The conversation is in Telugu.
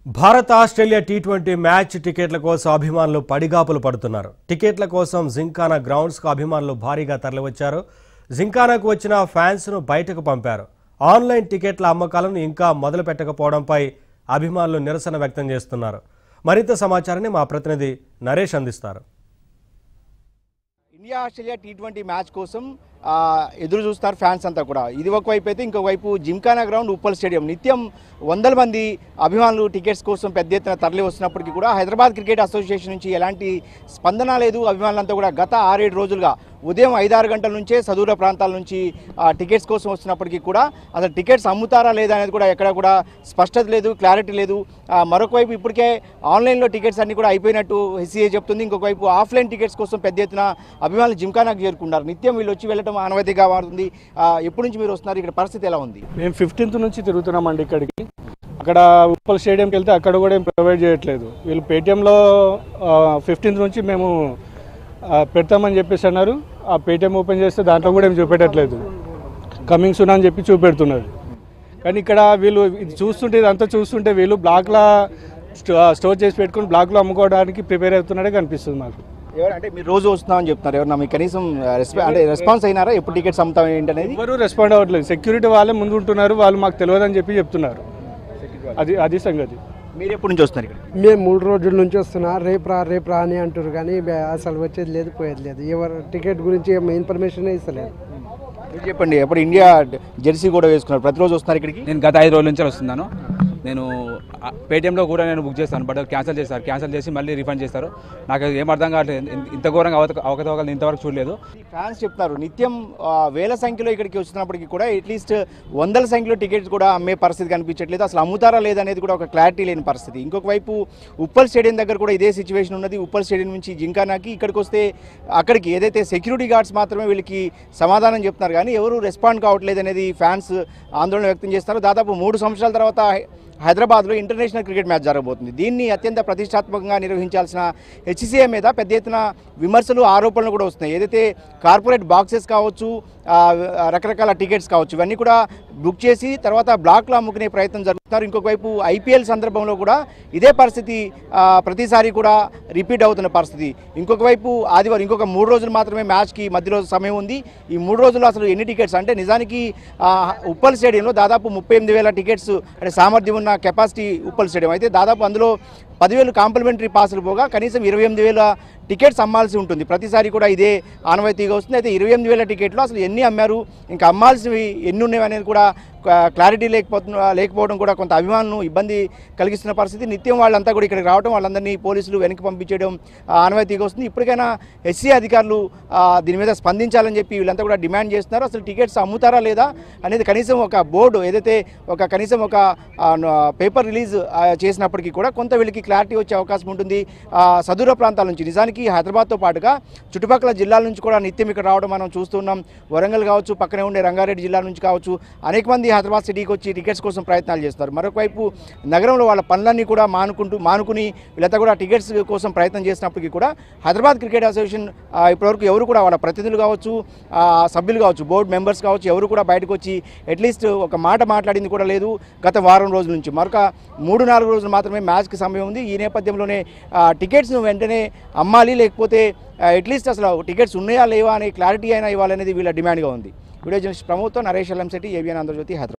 Bharat Australia T twenty match టికెట్ల కోసం అభిమానులు పడిగాపులు పడుతున్నారు టికెట్ల కోసం జింకానా గ్రౌండ్స్కు అభిమానులు భారీగా తరలివచ్చారు జింకానాకు వచ్చిన ఫ్యాన్స్ను బయటకు పంపారు ఆన్లైన్ టికెట్ల అమ్మకాలను ఇంకా మొదలు పెట్టకపోవడంపై అభిమానులు నిరసన వ్యక్తం చేస్తున్నారు మరింత సమాచారాన్ని మా ప్రతినిధి నరేష్ అందిస్తారు India Australia T twenty match కోసం ఆ, ఎదురు చూస్తారు ఫ్యాన్స్ అంతా కూడా ఇది ఒక వైపు అయితే ఇంకొక వైపు జిమ్ఖానా గ్రౌండ్ ఉప్పల్ స్టేడియం నిత్యం వందల మంది అభిమానులు టికెట్స్ కోసం పెద్ద ఎత్తున తరలి వస్తున్నప్పటికీ కూడా హైదరాబాద్ క్రికెట్ అసోసియేషన్ నుంచి ఎలాంటి స్పందన లేదు అభిమానులంతా కూడా గత ఆరేడు రోజులుగా ఉదయం ఐదారు గంటల నుంచే సదూర ప్రాంతాల నుంచి ఆ, టికెట్స్ కోసం వస్తున్నప్పటికీ కూడా అసలు టికెట్స్ అమ్ముతారా లేదా అనేది కూడా ఎక్కడ కూడా స్పష్టత లేదు క్లారిటీ లేదు ఆ, మరొక వైపు ఇప్పటికే ఆన్లైన్లో టికెట్స్ అన్ని కూడా అయిపోయినట్టు హెచ్సిఏ చెప్తుంది ఇంకొక వైపు ఆఫ్లైన్ టికెట్స్ కోసం పెద్ద ఎత్తున అభిమానులు జిమ్ఖానాకు చేరుకున్నారు నిత్యం వీళ్ళు వచ్చి వెళ్ళటం ఆనవాయితీగా మారుతుంది ఆ, ఎప్పటి నుంచి మీరు వస్తున్నారు ఇక్కడ పరిస్థితి ఎలా ఉంది మేము ఫిఫ్టీన్త్ నుంచి తిరుగుతున్నామండి ఇక్కడికి అక్కడ ఉప్పల్ స్టేడియంకి వెళ్తే అక్కడ కూడా ఏం ప్రొవైడ్ చేయట్లేదు వీళ్ళు పేటిఎంలో ఫిఫ్టీన్త్ నుంచి మేము ఆ, పెడతామని చెప్పేసి అన్నారు ఆ పేటిఎం ఓపెన్ చేస్తే దాంట్లో కూడా ఏం చూపెట్టట్లేదు కమింగ్ సూన్ అని చెప్పి చూపెడుతున్నారు కానీ ఇక్కడ వీళ్ళు ఇది చూస్తుంటే ఇదంతా చూస్తుంటే వీళ్ళు బ్లాక్లా స్టోర్ చేసి పెట్టుకుని బ్లాక్లో అమ్ముకోవడానికి ప్రిపేర్ అవుతున్నాడే కనిపిస్తుంది మాకు ఎవరు అంటే మీరు రోజు వస్తున్నామని చెప్తున్నారు ఎవరన్నా మీకు కనీసం రెస్పా అంటే రెస్పాన్స్ అయినారా ఎప్పుడు టికెట్స్ అమ్ముతాం ఏంటి అనేది ఎవరు రెస్పాండ్ అవ్వట్లేదు సెక్యూరిటీ వాళ్ళే ముందు ఉంటున్నారు వాళ్ళు మాకు తెలియదని చెప్పి చెప్తున్నారు అది అది సంగతి మీరు ఎప్పటి నుంచి వస్తున్నారు ఇక్కడ మేము మూడు రోజుల నుంచి వస్తున్నా రేపు రా రేపు రా అని అంటారు కానీ బే- అసలు వచ్చేది లేదు పోయేది లేదు ఎవరు టికెట్ గురించి ఏం ఇన్ఫర్మేషన్ ఇస్తలేదు మీరు చెప్పండి ఎప్పుడు ఇండియా జెర్సీ కూడా వేసుకున్నారు ప్రతిరోజు వస్తున్నారు ఇక్కడికి నేను గత ఐదు రోజుల నుంచి వస్తున్నాను నేను ఆ, పేటిఎంలో కూడా నేను బుక్ చేస్తాను బట్ క్యాన్సిల్ చేస్తారు క్యాన్సిల్ చేసి మళ్ళీ రిఫండ్ చేస్తారు నాకు ఏం అర్థం కావట్లేదు ఇన్- ఇంత ఘోరంగా అవత అవకతవకలు ఇంతవరకు చూడలేదు ఈ ఫ్యాన్స్ చెప్తున్నారు నిత్యం ఆ, వేల సంఖ్యలో ఇక్కడికి వస్తున్నప్పటికీ కూడా అట్లీస్ట్ వందల సంఖ్యలో టికెట్స్ కూడా అమ్మే పరిస్థితి కనిపించట్లేదు అసలు అమ్ముతారా లేదనేది కూడా ఒక క్లారిటీ లేని పరిస్థితి ఇంకొక వైపు ఉప్పల్ స్టేడియం దగ్గర కూడా ఇదే సిచ్యువేషన్ ఉన్నది ఉప్పల్ స్టేడియం నుంచి జింకానాకి ఇక్కడికి వస్తే అక్కడికి ఏదైతే సెక్యూరిటీ గార్డ్స్ మాత్రమే వీళ్ళకి సమాధానం చెప్తున్నారు కానీ ఎవరు రెస్పాండ్ కావట్లేదు అనేది ఫ్యాన్స్ ఆందోళన వ్యక్తం చేస్తారు దాదాపు మూడు సంవత్సరాల తర్వాత హైదరాబాద్లో ఇంటర్నేషనల్ క్రికెట్ మ్యాచ్ జరగబోతుంది దీన్ని అత్యంత ప్రతిష్టాత్మకంగా నిర్వహించాల్సిన హెచ్సిఏ మీద పెద్ద ఎత్తున విమర్శలు ఆరోపణలు కూడా వస్తున్నాయి ఏదైతే కార్పొరేట్ బాక్సెస్ కావచ్చు ఆ, రకరకాల టికెట్స్ కావచ్చు ఇవన్నీ కూడా బుక్ చేసి తర్వాత బ్లాక్లో అమ్ముకునే ప్రయత్నం జరుగుతున్నారు ఇంకొక వైపు ఐపీఎల్ సందర్భంలో కూడా ఇదే పరిస్థితి ఆ, ప్రతిసారి కూడా రిపీట్ అవుతున్న పరిస్థితి ఇంకొక వైపు ఆదివారం ఇంకొక మూడు రోజులు మాత్రమే మ్యాచ్కి మధ్యలో సమయం ఉంది ఈ మూడు రోజులు అసలు ఎన్ని టికెట్స్ అంటే నిజానికి ఆ, ఉప్పల్ స్టేడియంలో దాదాపు ముప్పై ఎనిమిది వేల టికెట్స్ అంటే సామర్థ్యం ఉన్న కెపాసిటీ ఉప్పల్ స్టేడియం అయితే దాదాపు అందులో పదివేలు కాంప్లిమెంటరీ పాసులు పోగా కనీసం ఇరవై ఎనిమిది వేల టికెట్స్ అమ్మాల్సి ఉంటుంది ప్రతిసారి కూడా ఇదే ఆనవాయితీగా వస్తుంది అయితే ఇరవై ఎనిమిది వేల టికెట్లు అసలు ఎన్ని అమ్మారు ఇంకా అమ్మాల్సినవి ఎన్ని ఉన్నాయి అనేది కూడా క్లారిటీ లేకపోతున్న లేకపోవడం కూడా కొంత అభిమానులను ఇబ్బంది కలిగిస్తున్న పరిస్థితి నిత్యం వాళ్ళంతా కూడా ఇక్కడికి రావడం వాళ్ళందరినీ పోలీసులు వెనక్కి పంపించడం ఆ, ఆనవాయితీగా వస్తుంది ఇప్పటికైనా ఎస్సీ అధికారులు ఆ, దీని మీద స్పందించాలని చెప్పి వీళ్ళంతా కూడా డిమాండ్ చేస్తున్నారు అసలు టికెట్స్ అమ్ముతారా లేదా అనేది కనీసం ఒక బోర్డు ఏదైతే ఒక కనీసం ఒక పేపర్ రిలీజ్ చేసినప్పటికీ కూడా కొంత వీళ్ళకి క్లారిటీ వచ్చే అవకాశం ఉంటుంది ఆ, సదూర ప్రాంతాల నుంచి నిజానికి హైదరాబాద్తో పాటుగా చుట్టుపక్కల జిల్లాల నుంచి కూడా నిత్యం ఇక్కడ రావడం మనం చూస్తున్నాం వరంగల్ కావచ్చు పక్కనే ఉండే రంగారెడ్డి జిల్లా నుంచి కావచ్చు అనేక మంది హైదరాబాద్ సిటీకి వచ్చి టికెట్స్ కోసం ప్రయత్నాలు చేస్తారు మరొక వైపు నగరంలో వాళ్ళ పనులన్నీ కూడా మానుకుంటూ మానుకుని వీళ్ళంతా కూడా టికెట్స్ కోసం ప్రయత్నం చేసినప్పటికీ కూడా హైదరాబాద్ క్రికెట్ అసోసియేషన్ ఆ, ఇప్పటివరకు ఎవరు కూడా వాళ్ళ ప్రతినిధులు కావచ్చు ఆ, సభ్యులు కావచ్చు బోర్డు మెంబర్స్ కావచ్చు ఎవరు కూడా బయటకు వచ్చి అట్లీస్ట్ ఒక మాట మాట్లాడింది కూడా లేదు గత వారం రోజుల నుంచి మరొక మూడు నాలుగు రోజులు మాత్రమే మ్యాచ్కి సమయం ఉంది ఈ నేపథ్యంలోనే ఆ, టికెట్స్ను వెంటనే అమ్మాలి లేకపోతే అట్లీస్ట్ అసలు టికెట్స్ ఉన్నాయా లేవా అనే క్లారిటీ అయినా ఇవ్వాలనేది వీళ్ళ డిమాండ్గా ఉంది వీడియో జర్నలిస్ట్ ప్రమోద్తో నరేష్ ఎల్లంశెట్టి ఏబిఎన్ ఆంధ్రజ్యోతి హైదరాబాద్